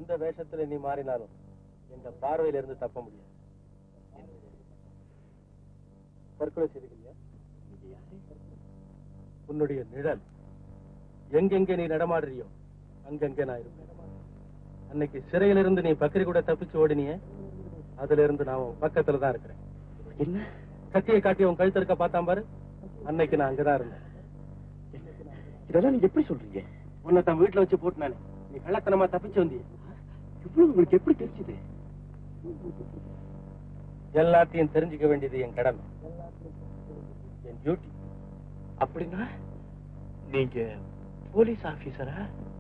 எந்த வேஷத்துல நீ மாறினாலும் இந்த பார்வையில இருந்து தப்ப முடியாது தற்கொலை செய்துக்கிறியா உன்னுடைய நிழல் எங்கெங்க நீ நடமாடுறியோ அங்கங்க நான் இருப்பேன் அன்னைக்கு சிறையில இருந்து நீ பக்கரி கூட தப்பிச்சு ஓடினியே அதுல இருந்து நான் உன் பக்கத்துல தான் இருக்கிறேன் என்ன கத்தியை காட்டி உன் கழுத்து இருக்க பார்த்தான் பாரு அன்னைக்கு நான் அங்கதான் இருந்தேன் இதெல்லாம் நீங்க எப்படி சொல்றீங்க உன்னை தன் வீட்டுல வச்சு போட்டுனானே நீ கள்ளத்தனமா தப்பிச்சு வந்தியே இவ்வளவு உங்களுக்கு எப்படி தெரிஞ்சது எல்லாத்தையும் தெரிஞ்சுக்க வேண்டியது என் கடமை என் டியூட்டி அப்படின்னா நீங்க போலீஸ் ஆபீசரா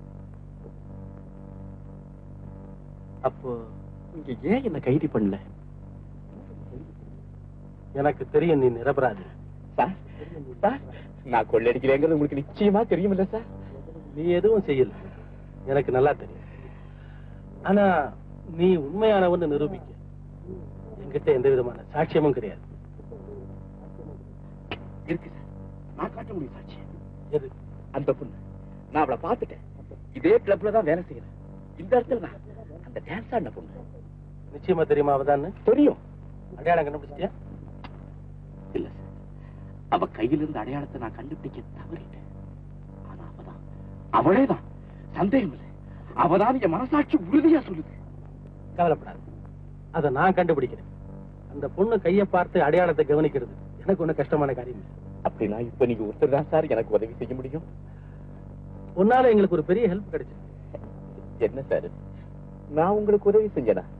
அப்போ நீங்க ஏன் என்ன கைது பண்ணல எனக்கு தெரியும் நீ நிரபராதி சார் சார் நான் கொள்ளடிக்கிறேங்கிறது உங்களுக்கு நிச்சயமா தெரியுமில்ல சார் நீ எதுவும் செய்யல எனக்கு நல்லா தெரியும் ஆனா நீ உண்மையானவன்னு நிரூபிக்க என்கிட்ட எந்த விதமான சாட்சியமும் கிடையாது இருக்கு சார் நான் காட்ட முடியும் சாட்சி எது அந்த பொண்ணு நான் அவளை பார்த்துட்டேன் இதே கிளப்ல தான் வேலை செய்யறேன் இந்த இடத்துல தான் அந்த டான்ஸ் ஆடின பொண்ணு நிச்சயமா தெரியுமா அவதான்னு தெரியும் அடையாளம் கண்டுபிடிச்சிட்டியா இல்ல சார் அவ கையில இருந்த அடையாளத்தை நான் கண்டுபிடிக்க தவறிட்டேன் ஆனா அவதான் அவளே தான் சந்தேகம் இல்லை அவதான் என் மனசாட்சி உறுதியா சொல்லுது கவலைப்படாது அதை நான் கண்டுபிடிக்கிறேன் அந்த பொண்ணு கையை பார்த்து அடையாளத்தை கவனிக்கிறது எனக்கு ஒன்றும் கஷ்டமான காரியம் இல்லை அப்படின்னா இப்ப நீங்க ஒருத்தர் தான் சார் எனக்கு உதவி செய்ய முடியும் உன்னால எங்களுக்கு ஒரு பெரிய ஹெல்ப் கிடைச்சிருக்கு என்ன சார் நான் உங்களுக்கு உதவி செஞ்சேனா